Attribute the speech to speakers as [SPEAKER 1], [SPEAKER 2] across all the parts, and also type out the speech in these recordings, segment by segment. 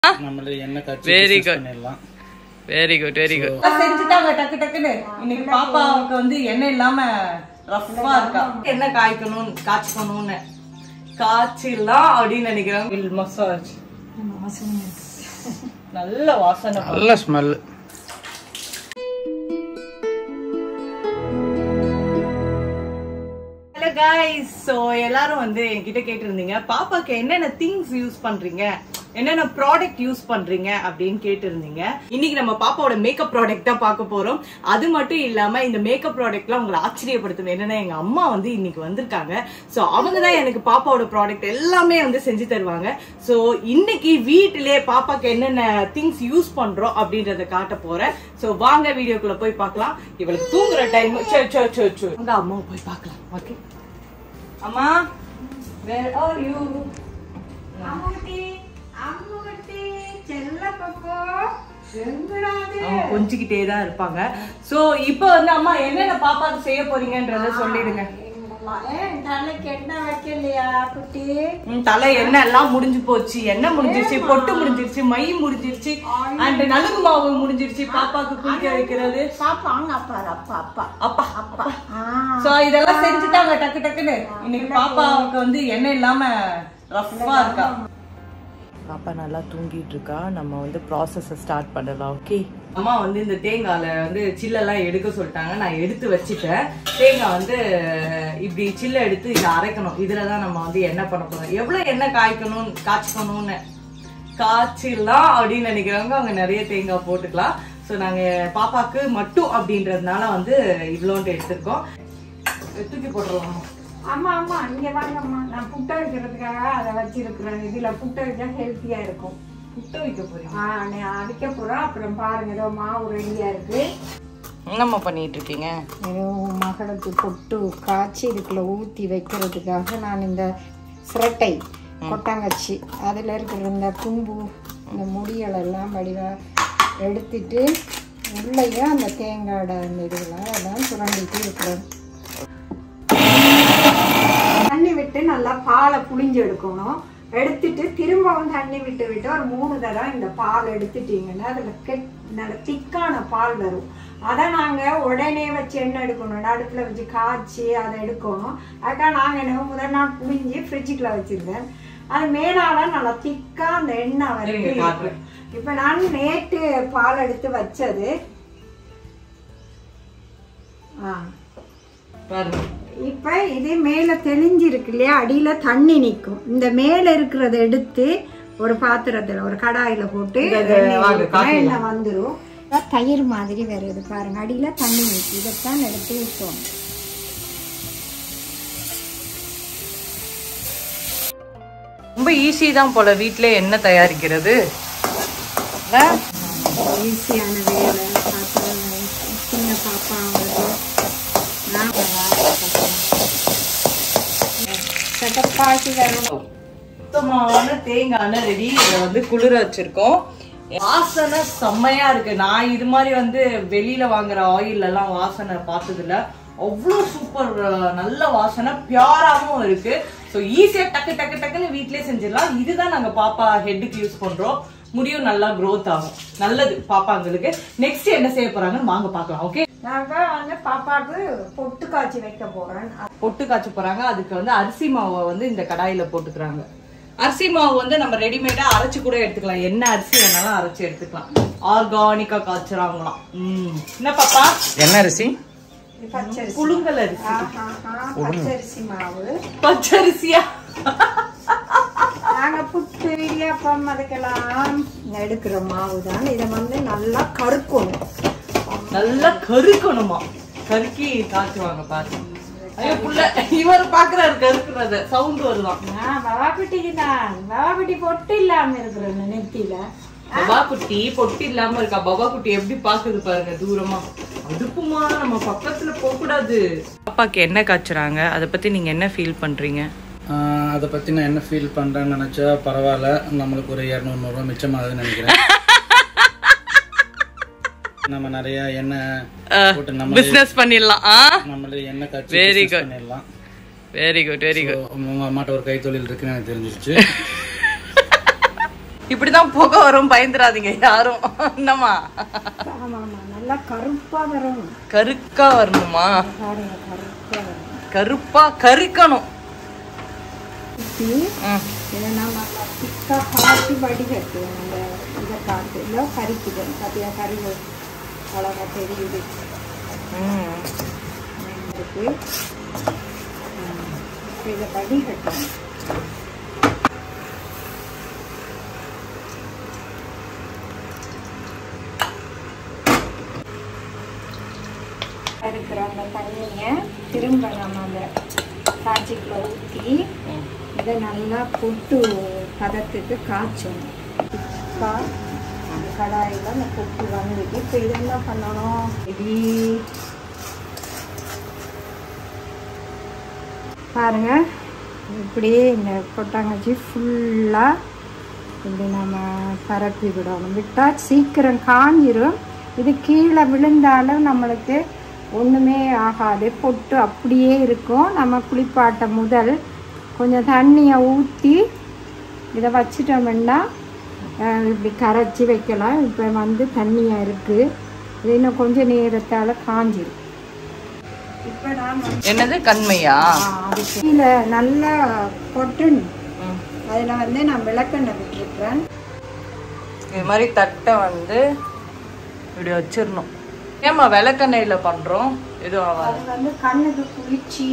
[SPEAKER 1] நம்மள எண்ணெய் காய்ச்சி
[SPEAKER 2] Very
[SPEAKER 1] business
[SPEAKER 2] good.
[SPEAKER 1] பண்ணிடலாம்
[SPEAKER 2] வெரி குட் வெரி குட்
[SPEAKER 3] செஞ்சுட்டாங்க டக்கு டக்குன்னு இன்னைக்கு பாப்பாவுக்கு வந்து எண்ணெய் இல்லாம ரஃப்பா இருக்கா என்ன காய்க்கணும் காய்ச்சணும்னு காய்ச்சிடலாம் அப்படின்னு நினைக்கிறேன் மசாஜ் நல்ல வாசனை
[SPEAKER 1] நல்ல ஸ்மெல்
[SPEAKER 3] ஹலோ காய்ஸ் ஸோ எல்லாரும் வந்து என்கிட்ட கேட்டிருந்தீங்க பாப்பாக்கு என்னென்ன திங்ஸ் யூஸ் பண்றீங்க என்னென்ன ப்ராடக்ட் யூஸ் பண்றீங்க அப்படின்னு கேட்டிருந்தீங்க இன்னைக்கு நம்ம பாப்பாவோட மேக்கப் ப்ராடக்ட் தான் பார்க்க போறோம் அது மட்டும் இல்லாம இந்த மேக்கப் ப்ராடக்ட்லாம் உங்களை ஆச்சரியப்படுத்தும் என்னன்னா எங்க அம்மா வந்து இன்னைக்கு வந்திருக்காங்க ஸோ அவங்க தான் எனக்கு பாப்பாவோட ப்ராடக்ட் எல்லாமே வந்து செஞ்சு தருவாங்க ஸோ இன்னைக்கு வீட்டிலே பாப்பாக்கு என்னென்ன திங்ஸ் யூஸ் பண்றோம் அப்படின்றத காட்ட போறேன் ஸோ வாங்க வீடியோக்குள்ள போய் பார்க்கலாம் இவளுக்கு தூங்குற டைம் சோ சோ சோ சோ அங்க அம்மாவை போய் பார்க்கலாம் ஓகே அம்மா வேர் ஆர் யூ அவங்க கொஞ்சிக்கிட்டே தான் இருப்பாங்க சோ இப்போ வந்து அம்மா என்னென்ன பாப்பாக்கு செய்ய போறீங்கன்றத சொல்லிடுங்க
[SPEAKER 4] தலைக்கு என்ன வைக்கலையா குட்டி
[SPEAKER 3] ம், தலை எண்ணெய் எல்லாம் முடிஞ்சு போச்சு எண்ணெய் முடிஞ்சிருச்சு பொட்டு முடிஞ்சிருச்சு மை முடிஞ்சிருச்சு அண்ட் நலுங்கு மாவு முடிஞ்சிருச்சு பாப்பாக்கு குளிக்க வைக்கிறது
[SPEAKER 4] பாப்பா அங்க அப்பா அப்பா அப்பா
[SPEAKER 3] அப்பா
[SPEAKER 4] அப்பா ஆ
[SPEAKER 3] சோ இதெல்லாம் செஞ்சுட்டாங்க டக்கு டக்குன்னு இன்னைக்கு பாப்பாவுக்கு வந்து எண்ணெய் இல்லாம ரஃப்பா இருக்கா பாப்பா நல்லா தூங்கிட்டு இருக்கா நம்ம வந்து ப்ராசஸ் ஸ்டார்ட் பண்ணலாம் ஓகே அம்மா வந்து இந்த தேங்காயில வந்து சில்லெல்லாம் எடுக்க சொல்லிட்டாங்க நான் எடுத்து வச்சுட்டேன் தேங்காய் வந்து இப்படி சில்ல எடுத்து இதை அரைக்கணும் இதுல தான் நம்ம வந்து என்ன பண்ண போறோம் எவ்வளவு எண்ணெய் காய்க்கணும் காய்ச்சணும்னு காய்ச்சிடலாம் அப்படின்னு நினைக்கிறவங்க அவங்க நிறைய தேங்காய் போட்டுக்கலாம் ஸோ நாங்க பாப்பாக்கு மட்டும் அப்படின்றதுனால வந்து இவ்வளோன்ட்டு எடுத்திருக்கோம் தூக்கி போட்டுருவோம்
[SPEAKER 4] ஆமா ஆமா இங்க வாங்கம்மா நான் புட்டை வைக்கிறதுக்காக அதை வச்சிருக்கிறேன் இதுல புட்டை வச்சா ஹெல்த்தியா இருக்கும்
[SPEAKER 3] புட்ட வைக்க போறீங்க
[SPEAKER 4] ஆ நான் அடிக்க போறோம் அப்புறம் பாருங்க ஏதோ மாவு ரெடியா இருக்கு
[SPEAKER 3] என்னம்மா பண்ணிட்டு இருக்கீங்க
[SPEAKER 4] ஏதோ மகளுக்கு பொட்டு காய்ச்சி இதுக்குள்ள ஊத்தி வைக்கிறதுக்காக நான் இந்த சிரட்டை கொட்டாங்கச்சி அதில் இருக்கிற இந்த தும்பு இந்த முடிகள் எல்லாம் வடிவா எடுத்துட்டு உள்ளேயே அந்த தேங்காயோட அந்த இதுகளை எல்லாம் சுரண்டிட்டு இருக்கிறேன் தண்ணி விட்டு நல்லா பாலை புளிஞ்சு எடுக்கணும் எடுத்துட்டு திரும்பவும் தண்ணி விட்டு விட்டு ஒரு மூணு தடவை இந்த பால் எடுத்துட்டீங்கன்னா அதில் கெட் நல்ல திக்கான பால் வரும் அதை நாங்கள் உடனே வச்சு எண்ணெய் எடுக்கணும் அடுப்பில் வச்சு காய்ச்சி அதை எடுக்கணும் அதுக்காக நாங்கள் என்ன முதல் நாள் புளிஞ்சு ஃப்ரிட்ஜுக்குள்ள வச்சுருந்தேன் அது மேலால நல்லா திக்காக அந்த எண்ணெய்
[SPEAKER 3] இருங்க,
[SPEAKER 4] வரைக்கும்
[SPEAKER 3] காட்டுறேன்.
[SPEAKER 4] இப்போ நான் நேற்று பால் எடுத்து வச்சது ஆ
[SPEAKER 3] பாருங்க
[SPEAKER 4] இப்போ இது மேலே தெளிஞ்சிருக்கு இல்லையா அடியில் தண்ணி நிற்கும் இந்த மேலே இருக்கிறத எடுத்து ஒரு பாத்திரத்தில் ஒரு கடாயில் போட்டு
[SPEAKER 3] இந்த- இந்த
[SPEAKER 4] எண்ணெய்
[SPEAKER 3] வாங்க,
[SPEAKER 4] ஊத்தினா
[SPEAKER 3] காட்டுங்க.
[SPEAKER 4] எண்ணெய் வந்துடும் தயிர் மாதிரி வருது பாருங்க அடியில் தண்ணி நிற்கும் இதைத்தான் எடுத்து ஊற்றணும்
[SPEAKER 3] ரொம்ப ஈஸி தான் போல வீட்டிலே என்ன தயாரிக்கிறது இல்ல?
[SPEAKER 4] ஈஸியான வேலை பாத்திரம் சின்ன பாப்பா அவங்களுக்கு நான் சட்டப்பாசி வரணும்
[SPEAKER 3] சுத்தமான தேங்காய் ரெடி இதை வந்து குளிர வச்சிருக்கோம் வாசனை செம்மையா இருக்கு நான் இது மாதிரி வந்து வெளியில வாங்குற ஆயில் எல்லாம் வாசனை பார்த்தது இல்ல அவ்வளோ சூப்பர் நல்ல வாசனை பியூராவும் இருக்கு ஸோ ஈஸியா டக்கு டக்கு டக்குன்னு வீட்லயே செஞ்சிடலாம் இதுதான் நாங்க பாப்பா ஹெட்டுக்கு யூஸ் பண்றோம் முடியும் நல்லா growth ஆகும் நல்லது பாப்பாங்களுக்கு நெக்ஸ்ட் என்ன செய்ய போறாங்கன்னு வாங்க பார்க்கலாம் ஓகே
[SPEAKER 4] நாங்கள் வந்து பாப்பாவுக்கு பொட்டு காய்ச்சி வைக்க போகிறேன்
[SPEAKER 3] பொட்டு காய்ச்ச போறாங்க அதுக்கு வந்து அரிசி மாவை வந்து இந்த கடாயில போட்டுக்கிறாங்க அரிசி மாவு வந்து நம்ம ரெடிமேடா அரைச்சு கூட எடுத்துக்கலாம் என்ன அரிசி வேணாலும் அரைச்சு எடுத்துக்கலாம் ஆர்கானிக்கா காய்ச்சறாங்களாம் ம் என்ன பாப்பா
[SPEAKER 1] என்ன அரிசி
[SPEAKER 4] பச்சரிசி
[SPEAKER 3] புழுங்கல் அரிசி
[SPEAKER 4] ஆஹா, பச்சரிசி மாவு
[SPEAKER 3] பச்சரிசியா
[SPEAKER 4] நாங்க புட்டு இடியாப்பம் அதுக்கெல்லாம் எடுக்கிற மாவு தான் இதை வந்து நல்லா கருக்கணும்
[SPEAKER 3] நல்லா கருக்கணுமா கருக்கி காய்ச்சுவாங்க பாரு ஐயோ புள்ள இவர் பாக்குறாரு கருக்குறத சவுண்ட் வருதான்
[SPEAKER 4] நான் பவாக்குட்டிக்கு தான் பவாக்குட்டி பொட்டு இல்லாம இருக்கிறேன் நெத்தியில
[SPEAKER 3] பபா குட்டி பொட்டி இல்லாம இருக்கா பபா குட்டி எப்படி பாக்குது பாருங்க தூரமா அடுப்புமா நம்ம பக்கத்துல போக கூடாது பாப்பாக்கு என்ன காய்ச்சுறாங்க அதை பத்தி நீங்க என்ன ஃபீல் பண்றீங்க
[SPEAKER 1] ஆஹ் அதை பற்றி நான் என்ன ஃபீல் பண்ணுறேன்னு நினச்சா பரவாயில்ல நம்மளுக்கு ஒரு இரநூறு நூறுரூவா மிச்சமாகுதுன்னு நினைக்கிறேன் நம்ம நிறைய எண்ணெய் போட்டு நம்ம
[SPEAKER 2] பிசினஸ் பண்ணிடலாம் ஆ
[SPEAKER 1] நம்மளே எண்ணெய் காய்ச்சி
[SPEAKER 2] Very
[SPEAKER 1] business
[SPEAKER 2] good.
[SPEAKER 1] பண்ணிடலாம்
[SPEAKER 2] very good very good
[SPEAKER 1] So, உங்க அம்மாட்ட ஒரு கைத்தொழில் இருக்குன்னு எனக்கு தெரிஞ்சிருச்சு
[SPEAKER 2] இப்படிதான் புகை வரும் பயந்துராதீங்க யாரும் என்னம்மா
[SPEAKER 4] ஆமா ஆமா நல்லா கருப்பா வரும்
[SPEAKER 2] கருக்கா வரணுமா
[SPEAKER 4] பாருங்க கருப்பா வரும்
[SPEAKER 2] கருப்பா கருக்கணும்
[SPEAKER 4] ஊத்தி
[SPEAKER 2] ம்.
[SPEAKER 4] இதை நம்ம திக்கா காட்டி வடிகட்டுவோம் அந்த இதை காட்டு இல்லை கறிக்குது பார்த்தியா கறி அழகா தெரியுது
[SPEAKER 2] ம்.
[SPEAKER 4] இருக்கு இப்போ இதை வடிகட்டணும் இருக்கிற அந்த தண்ணியை திரும்ப நம்ம அந்த காய்ச்சிக்குள்ள ஊற்றி இதை நல்லா புட்டு பதத்துக்கு காய்ச்சணும் இப்போ அந்த கடாயில் அந்த புட்டு வந்துட்டு இப்போ இது என்ன பண்ணணும் இப்படி பாருங்க இப்படியே இந்த கொட்டாங்கச்சி ஃபுல்லாக இப்படி நம்ம பரப்பி விடணும் விட்டால் சீக்கிரம் காஞ்சிரும் இது கீழே விழுந்தாலும் நம்மளுக்கு ஒன்றுமே ஆகாது பொட்டு அப்படியே இருக்கும் நம்ம குளிப்பாட்ட முதல் கொஞ்சம் தண்ணியை ஊற்றி இதை வச்சிட்டோம்னா அஹ், இப்படி கரைச்சி வைக்கலாம் இப்போ வந்து தண்ணியாக இருக்குது இது இன்னும் கொஞ்சம் நேரத்தால் காஞ்சிரும் இப்போ நான்
[SPEAKER 2] என்னது கண்மையா
[SPEAKER 4] அது கீழே நல்லா கொட்டணும்
[SPEAKER 2] ம்.
[SPEAKER 4] அதில் வந்து நான் விளக்கெண்ணெய் விட்டுருக்குறேன்
[SPEAKER 2] இது மாதிரி தட்டை வந்து இப்படி வச்சிடணும் ஏம்மா விளக்கெண்ணெயில பண்றோம் எதுவும் ஆகாது
[SPEAKER 4] அது வந்து கண்ணுக்கு குளிர்ச்சி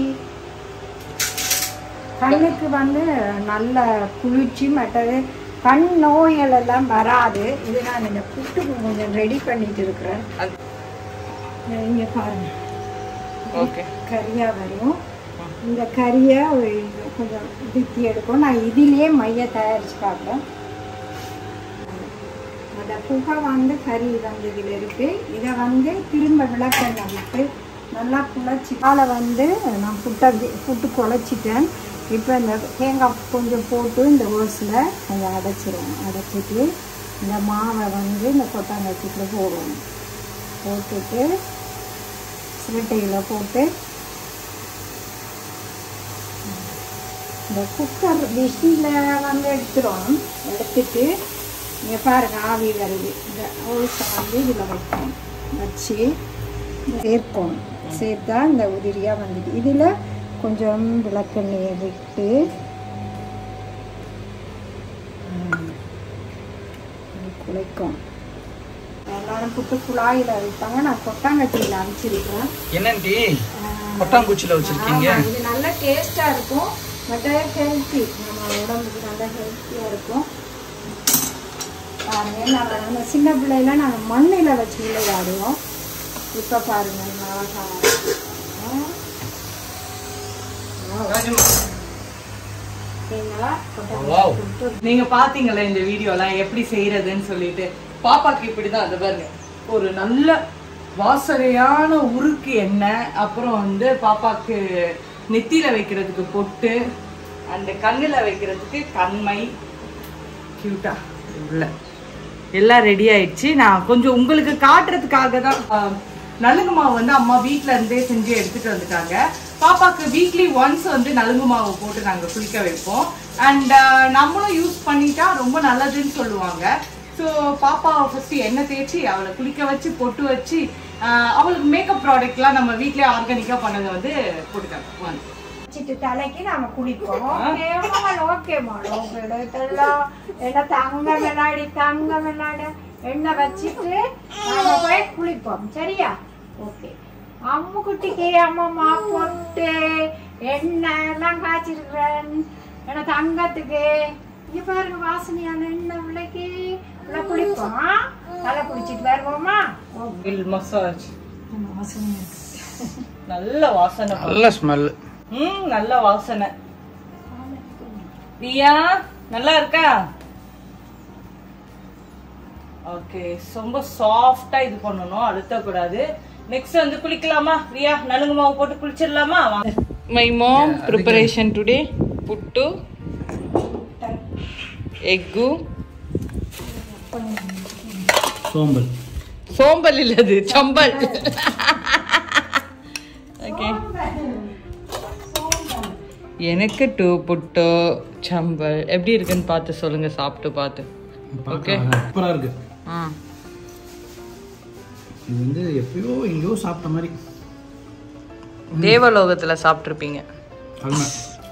[SPEAKER 4] கண்ணுக்கு வந்து நல்ல குளிர்ச்சி மற்றது கண் நோய்கள் எல்லாம் வராது இது நான் இந்த புட்டுக்கு கொஞ்சம் ரெடி பண்ணிட்டு இருக்கிறேன்
[SPEAKER 2] அது-
[SPEAKER 4] இங்கே பாருங்க
[SPEAKER 2] ஓகே
[SPEAKER 4] கறியாக வரும் இந்த கறியை ஒரு கொஞ்சம் தித்தி எடுக்கும் நான் இதிலேயே மைய தயாரித்து பார்க்குறேன் அந்த புகை வந்து கறி வந்து இதில் இருக்குது இதை வந்து திரும்ப விளக்கெண்ணெய் விட்டு நல்லா குழச்சி பாலை வந்து நான் புட்டை புட்டு குழச்சிட்டேன் இப்போ இந்த தேங்காய் கொஞ்சம் போட்டு இந்த ஓஸில் கொஞ்சம் அடைச்சிருவோம் அடைச்சிட்டு இந்த மாவை வந்து இந்த கொட்டாங்கச்சிக்குள்ள போடுவோம் போட்டுட்டு சிரட்டையில் போட்டு இந்த குக்கர் விசில வந்து எடுத்துரும் எடுத்துட்டு இங்கே பாருங்க ஆவி வருது இந்த ஓசை வந்து இதில் வைக்கணும் வச்சு சேர்க்கணும் சேர்த்தா இந்த உதிரியாக வந்துட்டு இதில் கொஞ்சம் விளக்கெண்ணெயை விட்டு ம், இப்படி குழைக்கும் எல்லாரும் புட்டு குழாயில் வைப்பாங்க நான் கொட்டாங்கச்சியில் அவிச்சிருக்கேன்
[SPEAKER 1] என்னன்டி கொட்டாங்குச்சியில் வச்சிருக்கீங்க
[SPEAKER 4] ஆமா, இது நல்ல டேஸ்டா இருக்கும் பட் ஹெல்த்தி நம்ம உடம்புக்கு நல்ல ஹெல்த்தியா இருக்கும் பாருங்க நம்ம நம்ம சின்ன பிள்ளைல நாங்கள் மண்ணில் வச்சு விளையாடுவோம் இப்போ பாருங்க இந்த அழகா ஆ. சரிங்களா?
[SPEAKER 1] Wow.
[SPEAKER 3] நீங்க பாத்தீங்களா இந்த வீடியோலாம் எப்படி செய்யறதுன்னு சொல்லிட்டு பாப்பாக்கு இப்படிதான் அது பாருங்க ஒரு நல்ல வாசனையான உருக்கு எண்ணெய் அப்புறம் வந்து பாப்பாக்கு நெத்தியில வைக்கிறதுக்கு பொட்டு அந்த கண்ணுல வைக்கிறதுக்கு கண்மை கியூட்டா உள்ள எல்லாம் ரெடி ஆயிடுச்சு நான் கொஞ்சம் உங்களுக்கு காட்டுறதுக்காக தான் ஆஹ், நலுங்கு மாவு வந்து அம்மா வீட்ல இருந்தே செஞ்சு எடுத்துட்டு வந்துட்டாங்க பாப்பாக்கு வீக்லி ஒன்ஸ் வந்து நலுங்கு மாவு போட்டு நாங்க குளிக்க வைப்போம் அண்ட் நம்மளும் யூஸ் பண்ணிட்டா ரொம்ப நல்லதுன்னு சொல்லுவாங்க ஸோ பாப்பா ஃபர்ஸ்ட் எண்ணெய் தேய்ச்சி அவளை குளிக்க வச்சு பொட்டு வச்சு ஆஹ், அவளுக்கு மேக்கப் ப்ராடக்ட்லாம் நம்ம வீட்லயே ஆர்கானிக்கா பண்ணதை வந்து போட்டுக்காங்க வாங்க
[SPEAKER 4] வச்சுட்டு தலைக்கு நாம குளிப்போம் ஓகேமா எடுத்தெல்லாம் எல்லாம் தங்க விளையாடி தங்க விளையாட எண்ணெய் வச்சுட்டு நாம போய் குளிப்போம் சரியா ஓகே அம்மு குட்டிக்கு அம்மா பொட்டு எண்ணெய் எல்லாம் காய்ச்சிருக்கிறேன் ஏன்னா தங்கத்துக்கு இங்க பாருங்க வாசனையான எண்ணெய் விளக்கி உள்ள குளிப்போம் தலை குளிச்சிட்டு வருவோமா
[SPEAKER 3] வில் மசாஜ்
[SPEAKER 4] நம்ம வாசனை
[SPEAKER 3] நல்ல வாசனை
[SPEAKER 1] நல்ல ஸ்மெல்
[SPEAKER 3] ம் நல்ல வாசனை பிரியா நல்லா இருக்கா ஓகே ரொம்ப சாஃப்டா இது பண்ணணும் அழுத்த கூடாது நெக்ஸ்ட் வந்து குளிக்கலாமா ரியா நலுங்கு மாவு போட்டு குளிச்சிடலாமா வாங்க
[SPEAKER 2] மை மாம் ப்ரிப்பரேஷன் டுடே புட்டு எக்கு
[SPEAKER 1] சோம்பல்
[SPEAKER 2] சோம்பல் இல்லது சம்பல் ஓகே எனக்கு டூ புட்டு சம்பல் எப்படி இருக்குன்னு பார்த்து சொல்லுங்க சாப்பிட்டு பார்த்து
[SPEAKER 1] ஓகே சூப்பராக இருக்கு
[SPEAKER 2] ம்
[SPEAKER 1] இது வந்து எப்பயோ எங்கேயோ சாப்பிட்ட மாதிரி
[SPEAKER 2] தேவலோகத்துல சாப்பிட்ருப்பீங்க
[SPEAKER 1] அதுதான்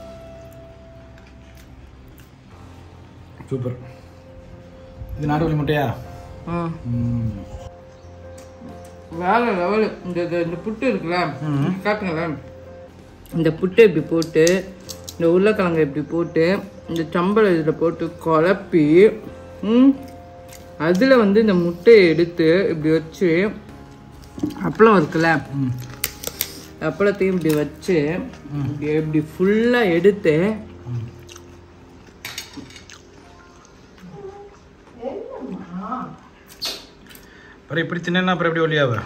[SPEAKER 1] சூப்பர் இது நாட்டுக்கோழி முட்டையா
[SPEAKER 2] ம்
[SPEAKER 1] ம்.
[SPEAKER 2] வேற லெவலு இந்த இந்த- இந்த புட்டு இருக்குல்ல காட்டுங்களேன் இந்த புட்டை இப்படி போட்டு இந்த உருளைக்கிழங்கை இப்படி போட்டு இந்த சம்பளம் இதில் போட்டு குழப்பி ம் அதில் வந்து இந்த முட்டையை எடுத்து இப்படி வச்சு அப்பளம் இருக்குல்ல அப்பளத்தையும் இப்படி வச்சு இப்படி இப்படி ஃபுல்லாக எடுத்து
[SPEAKER 1] அப்புறம் இப்படி தின்னா அப்புறம் எப்படி ஒல்லியாவ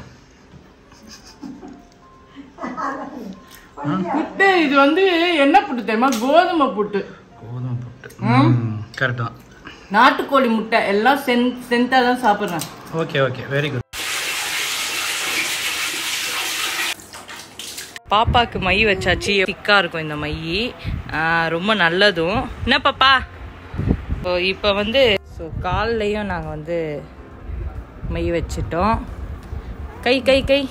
[SPEAKER 2] புட்டு இது வந்து என்ன புட்டு தெரியுமா கோதுமை புட்டு
[SPEAKER 1] கோதுமை புட்டு கரெக்ட் தான்
[SPEAKER 2] நாட்டுக்கோழி முட்டை எல்லாம் சென் சென்ட்டாக தான் சாப்பிட்றேன்
[SPEAKER 1] ஓகே ஓகே வெரி குட்
[SPEAKER 2] பாப்பாக்கு மை வச்சாச்சு திக்கா இருக்கும் இந்த மை ரொம்ப நல்லதும் என்ன பாப்பா ஸோ இப்போ வந்து ஸோ கால்லையும் நாங்கள் வந்து மை வச்சிட்டோம் கை கை கை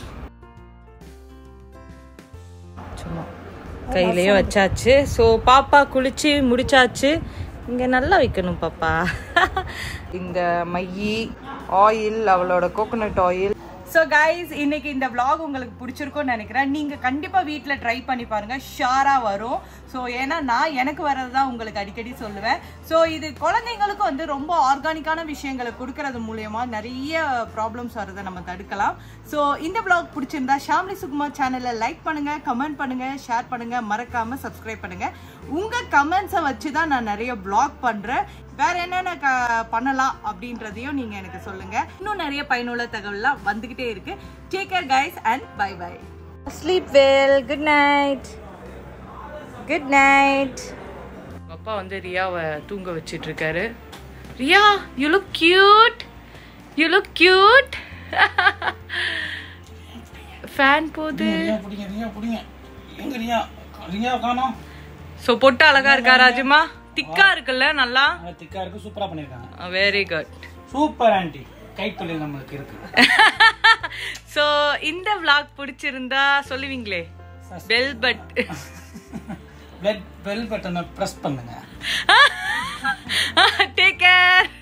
[SPEAKER 2] சும்மா கையிலையும் வச்சாச்சு ஸோ பாப்பா குளிச்சு முடிச்சாச்சு இங்கே நல்லா வைக்கணும் பாப்பா இந்த மையி ஆயில் அவளோட கோகோனட் ஆயில்
[SPEAKER 3] ஸோ கைஸ் இன்னைக்கு இந்த vlog உங்களுக்கு பிடிச்சிருக்கும்னு நினைக்கிறேன் நீங்க கண்டிப்பா வீட்ல ட்ரை பண்ணி பாருங்க ஷாரா வரும் ஸோ ஏன்னா நான் எனக்கு வர்றது தான் உங்களுக்கு அடிக்கடி சொல்லுவேன் ஸோ இது குழந்தைங்களுக்கும் வந்து ரொம்ப ஆர்கானிக்கான விஷயங்களை கொடுக்கறது மூலியமா நிறைய ப்ராப்ளம்ஸ் வரதை நம்ம தடுக்கலாம் ஸோ இந்த vlog பிடிச்சிருந்தா ஷாம்லி சுகுமார் சேனலை லைக் பண்ணுங்க கமெண்ட் பண்ணுங்க ஷேர் பண்ணுங்க மறக்காம சப்ஸ்கிரைப் பண்ணுங்க உங்க கமெண்ட்ஸை வச்சு தான் நான் நிறைய vlog பண்றேன் வேற என்னென்ன க- பண்ணலாம் அப்படின்றதையும் நீங்க எனக்கு சொல்லுங்க இன்னும் நிறைய பயனுள்ள தகவல்லாம் வந்துகிட்டே இருக்கு take care guys and bye bye
[SPEAKER 2] sleep well good night good night அப்பா வந்து ரியாவை தூங்க வச்சிட்டு இருக்காரு Riya you look cute you look cute fan போகுது
[SPEAKER 1] ரியா பிடிங்க ரியா பிடிங்க எங்க ரியா ரியா காணோம்
[SPEAKER 2] ஸோ பொட்டு அழகா இருக்கா ராஜுமா திக்கா இருக்குல்ல நல்லா
[SPEAKER 1] நல்லா திக்கா இருக்கு சூப்பரா பண்ணிருக்காங்க
[SPEAKER 2] வெரி குட்
[SPEAKER 1] சூப்பர் ஆன்ட்டி கைத்தொழில் நம்மளுக்கு இருக்கு
[SPEAKER 2] ஸோ இந்த vlog பிடிச்சிருந்தா சொல்லுவீங்களே பெல் பட்
[SPEAKER 1] பெல் பெல் பட்டனை ப்ரெஸ் பண்ணுங்க
[SPEAKER 2] டேக் கேர்